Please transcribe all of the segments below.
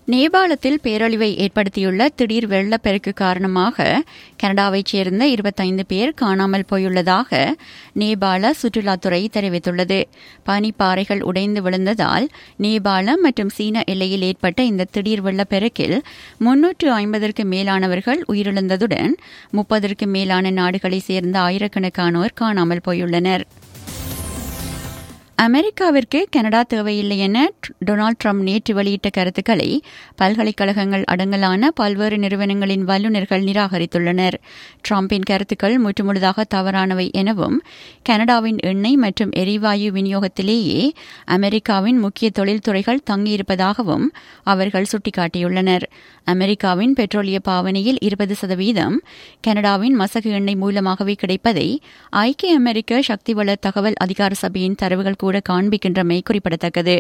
நேபாளத்தில் பேரழிவை ஏற்படுத்தியுள்ள திடீர் வெள்ளப்பெருக்கு காரணமாக கனடாவைச் சேர்ந்த இருபத்தைந்து பேர் காணாமல் போயுள்ளதாக நேபாள சுற்றுலாத்துறை தெரிவித்துள்ளது பனிப்பாறைகள் உடைந்து விழுந்ததால் நேபாளம் மற்றும் சீன எல்லையில் ஏற்பட்ட இந்த திடீர் வெள்ளப்பெருக்கில் முன்னூற்று ஐம்பதற்கு மேலானவர்கள் உயிரிழந்ததுடன் முப்பதற்கு மேலான நாடுகளைச் சேர்ந்த ஆயிரக்கணக்கானோர் காணாமல் போயுள்ளனர் அமெரிக்காவிற்கு கனடா தேவையில்லை என டொனால்டு ட்ரம்ப் நேற்று வெளியிட்ட கருத்துக்களை பல்கலைக்கழகங்கள் அடங்கலான பல்வேறு நிறுவனங்களின் வல்லுநர்கள் நிராகரித்துள்ளனர் ட்ரம்பின் கருத்துக்கள் முற்றுமுழுதாக தவறானவை எனவும் கனடாவின் எண்ணெய் மற்றும் எரிவாயு விநியோகத்திலேயே அமெரிக்காவின் முக்கிய தொழில்துறைகள் தங்கியிருப்பதாகவும் அவர்கள் சுட்டிக்காட்டியுள்ளனர் அமெரிக்காவின் பெட்ரோலிய பாவனையில் இருபது சதவீதம் கனடாவின் மசகு எண்ணெய் மூலமாகவே கிடைப்பதை ஐக்கிய அமெரிக்க சக்திவள தகவல் அதிகார சபையின் தரவுகள் கூட காண்பிக்கின்றமை குறிப்பிடத்தக்கது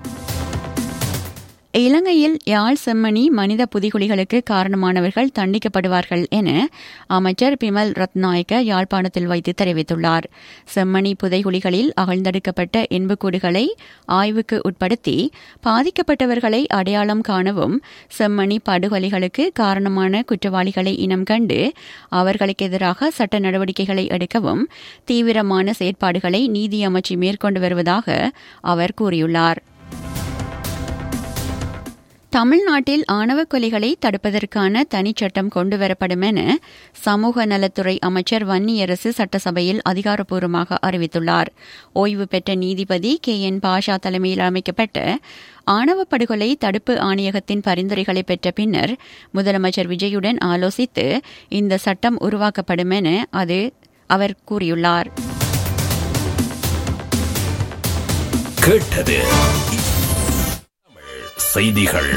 இலங்கையில் யாழ் செம்மணி மனித புதிகுலிகளுக்கு காரணமானவர்கள் தண்டிக்கப்படுவார்கள் என அமைச்சர் பிமல் ரத்நாயக்க யாழ்ப்பாணத்தில் வைத்து தெரிவித்துள்ளார் செம்மணி புதைகுலிகளில் அகழ்ந்தெடுக்கப்பட்ட எண்புக்கூடுகளை ஆய்வுக்கு உட்படுத்தி பாதிக்கப்பட்டவர்களை அடையாளம் காணவும் செம்மணி படுகொலைகளுக்கு காரணமான குற்றவாளிகளை இனம் கண்டு அவர்களுக்கு எதிராக சட்ட நடவடிக்கைகளை எடுக்கவும் தீவிரமான செயற்பாடுகளை நீதி அமைச்சு மேற்கொண்டு வருவதாக அவர் கூறியுள்ளார் தமிழ்நாட்டில் ஆணவ கொலைகளை தடுப்பதற்கான தனிச்சட்டம் கொண்டுவரப்படும் என சமூக நலத்துறை அமைச்சர் வன்னியரசு சட்டசபையில் அதிகாரப்பூர்வமாக அறிவித்துள்ளார் ஓய்வு பெற்ற நீதிபதி கே என் பாஷா தலைமையில் அமைக்கப்பட்ட ஆணவ படுகொலை தடுப்பு ஆணையகத்தின் பரிந்துரைகளை பெற்ற பின்னர் முதலமைச்சர் விஜயுடன் ஆலோசித்து இந்த சட்டம் உருவாக்கப்படும் என அது அவர் கூறியுள்ளார் கேட்டது செய்திகள்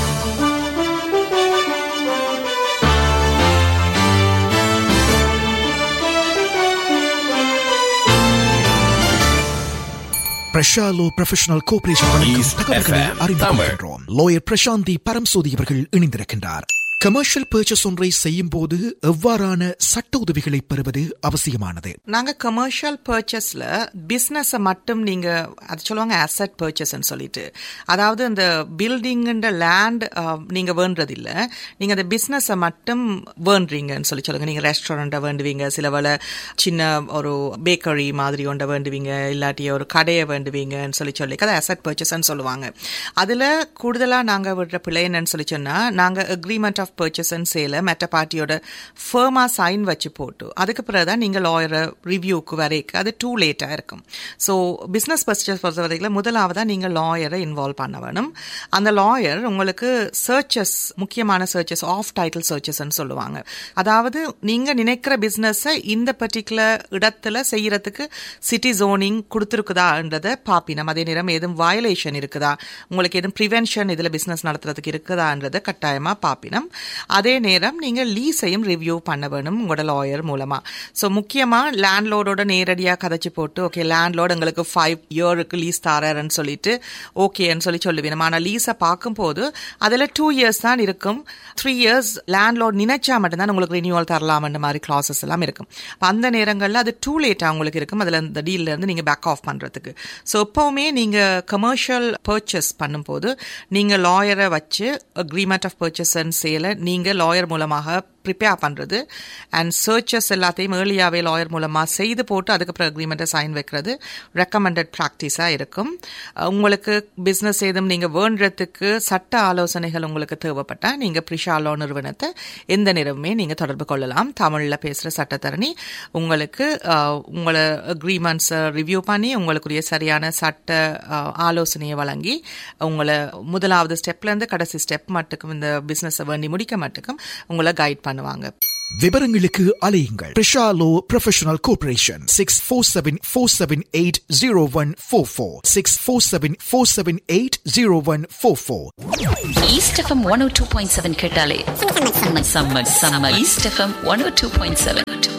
பிரஷாலோ ப்ரொஃபஷனல் கோஆபரேஷன் வழங்கும் East தகவல்களை FM, அறிந்து தமிழ். கொள்கின்றோம் லோயர் பிரசாந்தி பரம்சோதி அவர்கள் இணைந்திருக்கின்றார் கமர்ஷியல் பர்ச்சேஸ் ஒன்றை செய்யும் போது எவ்வாறான சட்ட உதவிகளை பெறுவது அவசியமானது நாங்க கமர்ஷியல் பர்ச்சேஸ்ல பிசினஸ் மட்டும் நீங்க அது சொல்லுவாங்க அசெட் பர்ச்சேஸ்ன்னு சொல்லிட்டு அதாவது அந்த பில்டிங்ன்ற லேண்ட் நீங்க வேண்டது இல்ல நீங்க அந்த பிசினஸ் மட்டும் வேண்டுறீங்கன்னு சொல்லி சொல்லுங்க நீங்க ரெஸ்டாரண்ட்டை வேண்டுவீங்க சில வேளை சின்ன ஒரு பேக்கரி மாதிரி ஒன்றை வேண்டுவீங்க இல்லாட்டி ஒரு கடையை வேண்டுவீங்கன்னு சொல்லி சொல்லி அதை அசெட் பர்ச்சேஸ்ன்னு சொல்லுவாங்க அதுல கூடுதலா நாங்க விடுற பிள்ளை என்னன்னு சொல்லி சொன்னா நாங்க அக்ரிமெண்ட் ஆஃப் பர்ச்சேஸ் அண்ட் சேல மெட்ட பார்ட்டியோட ஃபர்மா சைன் வச்சு போட்டு அதுக்கு பிறகுதான் நீங்க லாயரை ரிவ்யூக்கு வரைக்கும் அது டூ லேட்டா இருக்கும் ஸோ பிசினஸ் பர்ச்சேஸ் பொறுத்த வரைக்கும் முதலாவதா நீங்க லாயரை இன்வால்வ் பண்ண வேணும் அந்த லாயர் உங்களுக்கு சர்ச்சஸ் முக்கியமான சர்ச்சஸ் ஆஃப் டைட்டில் சர்ச்சஸ்ன்னு சொல்லுவாங்க அதாவது நீங்க நினைக்கிற பிசினஸை இந்த பர்டிகுலர் இடத்துல செய்யறதுக்கு சிட்டி ஜோனிங் கொடுத்துருக்குதான்றதை பாப்பினம் அதே நேரம் எதுவும் வயலேஷன் இருக்குதா உங்களுக்கு எதுவும் ப்ரிவென்ஷன் இதுல பிசினஸ் நடத்துறதுக்கு இருக்குதான்றதை கட்டாயமா பாப்பினம் அதே நேரம் நீங்க லீஸையும் ரிவ்யூ பண்ண வேணும் உங்களோட லாயர் மூலமா ஸோ முக்கியமா லேண்ட்லோடோட நேரடியா கதைச்சு போட்டு ஓகே லேண்ட்லோட் எங்களுக்கு ஃபைவ் இயருக்கு லீஸ் தாரன்னு சொல்லிட்டு ஓகேன்னு சொல்லி சொல்லுவேன் ஆனா லீஸை பார்க்கும்போது அதுல டூ இயர்ஸ் தான் இருக்கும் த்ரீ இயர்ஸ் லேண்ட்லோட் நினைச்சா மட்டும்தான் உங்களுக்கு ரினியூவல் தரலாம்ன்ற மாதிரி கிளாஸஸ் எல்லாம் இருக்கும் அப்ப அந்த நேரங்கள்ல அது டூ லேட்டா உங்களுக்கு இருக்கும் அதுல இந்த டீல்ல இருந்து நீங்க பேக் ஆஃப் பண்றதுக்கு ஸோ எப்பவுமே நீங்க கமர்ஷியல் பர்ச்சேஸ் பண்ணும்போது நீங்க லாயரை வச்சு அக்ரிமெண்ட் ஆஃப் பர்ச்சேஸ் அண்ட் சேலை நீங்க லாயர் மூலமாக ப்ரிப்பேர் பண்ணுறது அண்ட் சர்ச்சஸ் எல்லாத்தையும் ஏர்லியாகவே லாயர் மூலமாக செய்து போட்டு அதுக்கப்புறம் அக்ரிமெண்ட்டை சைன் வைக்கிறது ரெக்கமெண்டட் ப்ராக்டிஸாக இருக்கும் அஹ் உங்களுக்கு பிஸ்னஸ் ஏதும் நீங்கள் வேண்டுறதுக்கு சட்ட ஆலோசனைகள் உங்களுக்கு தேவைப்பட்டால் நீங்கள் ப்ரிஷாலோ நிறுவனத்தை எந்த நேரமுமே நீங்கள் தொடர்பு கொள்ளலாம் தமிழில் பேசுகிற சட்டத்தரணி உங்களுக்கு அஹ், உங்களை அக்ரிமெண்ட்ஸை ரிவ்யூ பண்ணி உங்களுக்குரிய சரியான சட்ட அஹ், ஆலோசனையை வழங்கி உங்களை முதலாவது ஸ்டெப்லேருந்து கடைசி ஸ்டெப் மட்டுக்கும் இந்த பிஸ்னஸை வேண்டி முடிக்க மட்டுக்கும் உங்களை கைட் பண்ணுவாங்க விவரங்களுக்கு அலையுங்கள் பிரஷாலோ professional cooperation six four seven four seven eight zero one four four six four seven four seven eight zero one four four East FM one O two point seven கேட்டாலே செம்ம செம்ம East FM one O two point seven